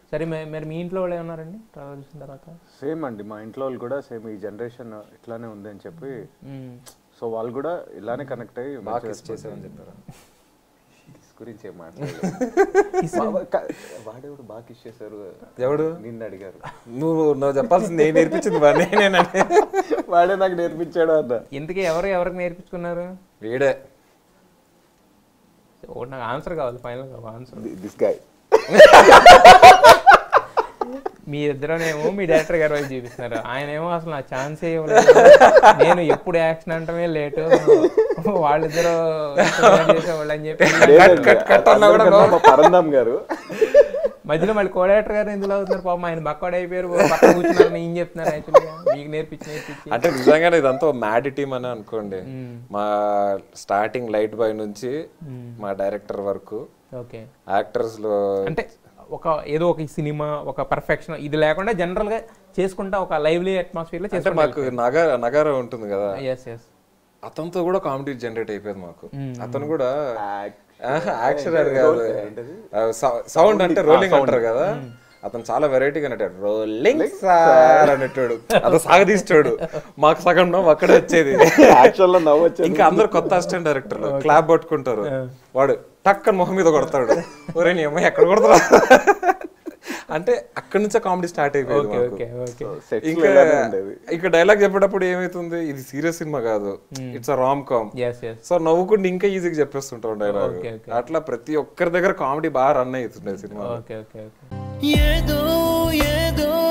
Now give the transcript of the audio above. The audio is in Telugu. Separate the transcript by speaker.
Speaker 1: సరే మే- మరి మీ ఇంట్లో వాళ్ళు ఏమన్నారండి ట్రావెల్ చూసిన తర్వాత
Speaker 2: సేమ్ అండి మా ఇంట్లో వాళ్ళు కూడా సేమ్ ఈ జనరేషన్ ఇట్లానే ఉంది అని చెప్పి
Speaker 1: మ్మ్.
Speaker 2: సో వాళ్ళు కూడా ఇలానే కనెక్ట్ అయ్యి
Speaker 3: బాగా
Speaker 2: మంచిగా
Speaker 3: kiss చేసామని చెప్పారు
Speaker 2: kiss గురించి ఏం మాట్లాడలేదు వాడేవాడు బాగా కిస్ చేశారు
Speaker 3: ఎవడు
Speaker 2: నిన్ను అడిగారు
Speaker 3: నువ్వు నువ్వు చెప్పాల్సింది నేను నేర్పించింది వాడిని నేనంటే
Speaker 2: వాడే నాకు నేర్పించాడు అన్న
Speaker 1: ఇంతకీ ఎవరు ఎవరికి నేర్పించుకున్నారు
Speaker 3: వీడే
Speaker 1: ఒకటి నాకు ఆన్సర్ కావాలి ఫైనల్ ఆన్సర్
Speaker 2: దిస్ గాయ్
Speaker 1: మీ ఇద్దరునేమో మీ డైరెక్టర్ గారి వైపు చూపిస్తున్నారు ఆయన ఏమో అసలు నా ఛాన్సే ఇవ్వలేదు నేను ఎప్పుడు యాక్షన్ అంటమే లేటు వాళ్ళిద్దరూ చేసేవాళ్ళు అని చెప్పి
Speaker 2: పరందాం గారు
Speaker 1: మధ్యలో మళ్ళీ కో డైరెక్టర్ గారు ఎందులో అవుతున్నారు పాపం ఆయన బక్వాడు అయిపోయారు పక్కన కూర్చున్నారు ఏం చెప్తున్నారు యాక్చువల్గా మీకు నేర్పించి నేర్పించి
Speaker 3: అంటే నిజంగానే ఇదంతా మ్యాడ్ టీమ్ అని అనుకోండి మా స్టార్టింగ్ లైట్ బాయ్ నుంచి మా డైరెక్టర్ వరకు
Speaker 1: ఓకే
Speaker 3: యాక్టర్స్ లో
Speaker 1: అంటే ఒక ఏదో ఒక సినిమా ఒక పర్ఫెక్షన్ ఇది లేకుండా జనరల్ గా చేసుకుంటా ఒక లైవ్లీ అట్మాస్ఫియర్ లో
Speaker 3: అంటే
Speaker 1: చేసుకుంటా
Speaker 3: మాకు నగర నగారా ఉంటుంది కదా
Speaker 1: ఎస్ ఎస్
Speaker 3: అతనితో కూడా కామెడీ జనరేట్ అయిపోయింది మాకు అతను కూడా యాక్షన్ అది కాదు సౌండ్ అంటే రోలింగ్ అంటారు కదా అతను చాలా వెరైటీగా నటాడు రోలింగ్ సార్ అనేటాడు అతను సాగదీస్తాడు మాకు సగం నవ్వు అక్కడే వచ్చేది
Speaker 2: యాక్చువల్ లో నవ్వు వచ్చేది
Speaker 3: ఇంకా అందరు కొత్త అసిస్టెంట్ డైరెక్టర్లు క్లాప్ పట్టుకుంటారు వాడు టక్కన మొహం మీద కొడతాడు ఒరే నీ అమ్మాయి ఎక్కడ కొడతారా అంటే అక్కడి నుంచే కామెడీ స్టార్ట్ అయిపోయింది మాకు.
Speaker 1: ఓకే ఓకే
Speaker 2: sets లో
Speaker 3: ఇంకా
Speaker 2: ఇలానే ఉండేది
Speaker 3: ఇంకా డైలాగ్ చెప్పేటప్పుడు ఏమైతుంది ఇది సీరియస్ సినిమా కాదు it's a rom com
Speaker 1: yes yes
Speaker 3: so నవ్వుకుంటే ఇంకా ఈజీగా చెప్పేస్తుంటాం డైలాగ్
Speaker 1: Okay, okay.
Speaker 3: అట్లా ప్రతి ఒక్కరి దగ్గర కామెడీ బాగా రన్ అవుతుండే సినిమా
Speaker 1: ఓకే ఓకే ఓకే
Speaker 4: ఏదో ఏదో